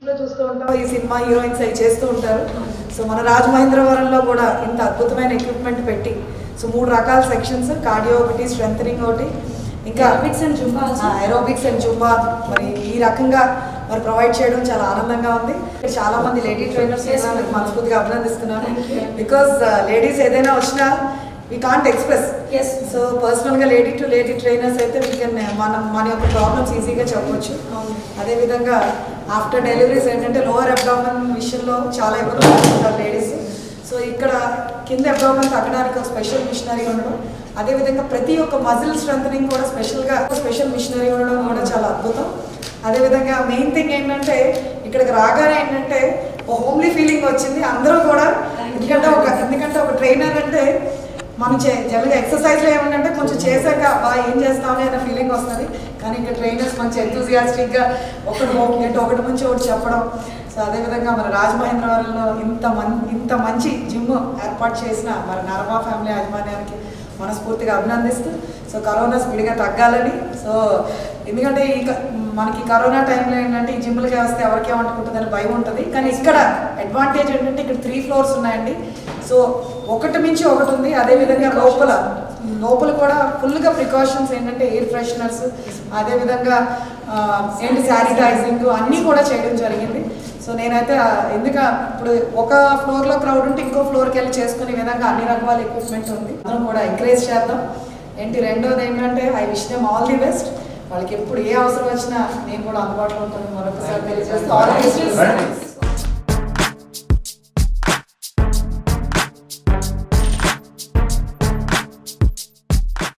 లో చూస్తూ ఉంటాం ఈ సినిమా హీరోయిన్స్ అవి చేస్తూ ఉంటారు సో మన రాజమహేంద్రవరంలో కూడా ఇంత అద్భుతమైన ఎక్విప్మెంట్ పెట్టి సో మూడు రకాల సెక్షన్స్ కార్డియో ఒకటి స్ట్రెంథనింగ్ ఒకటి ఇంకా Aerobics and Zumba also. Aerobics and Zumba మరి ఈ రకంగా మరి ప్రొవైడ్ చేయడం చాలా ఆనందంగా ఉంది చాలా మంది లేడీ ట్రైనర్స్ Yes, ma'am. మనస్ఫూర్తిగా అభినందిస్తున్నాను Thank you. బికాస్ లేడీస్ ఏదైనా వచ్చినా we can't express Yes. So పర్సనల్గా లేడీ టు లేడీ ట్రైనర్స్ అయితే వీ కెన్ మనం మన యొక్క ప్రాబ్లమ్స్ ఈజీగా చెప్పొచ్చు అవును. అదేవిధంగా ఆఫ్టర్ డెలివరీస్ ఏంటంటే లోవర్ అబ్డామన్ విషయంలో చాలా ఇబ్బంది పడుతుంటారు లేడీస్ సో ఇక్కడ కింద అబ్డామన్ తగ్గడానికి ఒక స్పెషల్ మిషనరీ ఉండడం అదేవిధంగా ప్రతి ఒక్క మజిల్ స్ట్రెంథనింగ్ కూడా స్పెషల్గా స్పెషల్ మిషనరీ ఉండడం కూడా చాలా అద్భుతం అదేవిధంగా మెయిన్ థింగ్ ఏంటంటే ఇక్కడికి రాగానే ఏంటంటే ఒక హోమ్లీ ఫీలింగ్ వచ్చింది అందరూ కూడా ఎందుకంటే ఒక ఎందుకంటే ఒక ట్రైనర్ అంటే మనం చే జనరల్గా ఎక్సర్సైజ్లో ఏమంటే కొంచెం చేశాక బా ఏం చేస్తామని అనే ఫీలింగ్ వస్తుంది కానీ ఇంకా ట్రైనర్స్ మంచి ఎంతూజియాస్టిక్గా ఒకటి ఒకటి ఒకటి నుంచి ఒకటి చెప్పడం సో అదేవిధంగా మన రాజమహేంద్రవరంలో ఇంత మన్ ఇంత మంచి జిమ్ ఏర్పాటు చేసిన మన నరమా ఫ్యామిలీ యాజమాన్యానికి మనస్ఫూర్తిగా అభినందిస్తూ సో కరోనా స్పీడ్గా తగ్గాలని సో ఎందుకంటే ఈ క- మనకి కరోనా టైంలో ఏంటంటే ఈ జిమ్లకి వస్తే ఎవరికి ఏమంటుకుంటుందని భయం ఉంటుంది కానీ ఇక్కడ అడ్వాంటేజ్ ఏంటంటే ఇక్కడ త్రీ ఫ్లోర్స్ ఉన్నాయండి సో ఒకటి మించి ఒకటి ఉంది అదేవిధంగా లోపల లోపల కూడా ఫుల్గా ప్రికాషన్స్ ఏంటంటే ఎయిర్ ఫ్రెషనర్స్ అదేవిధంగా ఆ, ఏంటి శానిటైజింగ్ అన్నీ కూడా చేయడం జరిగింది సో నేనైతే ఆ, ఎందుక ఇప్పుడు ఒక ఫ్లోర్లో క్రౌడ్ ఉంటే ఇంకో ఫ్లోర్కి వెళ్ళి చేసుకునే విధంగా అన్ని రకాల ఎక్విప్మెంట్ ఉంది అందరం కూడా ఎంకరేజ్ చేద్దాం ఏంటి రెండోది ఏంటంటే I wish them all the best వాళ్ళకి ఎప్పుడు ఏ అవసరం వచ్చినా నేను కూడా అందుబాటులో ఉంటాను మరొకసారి తెలియజేస్తూ ఆల్ ది బెస్ట్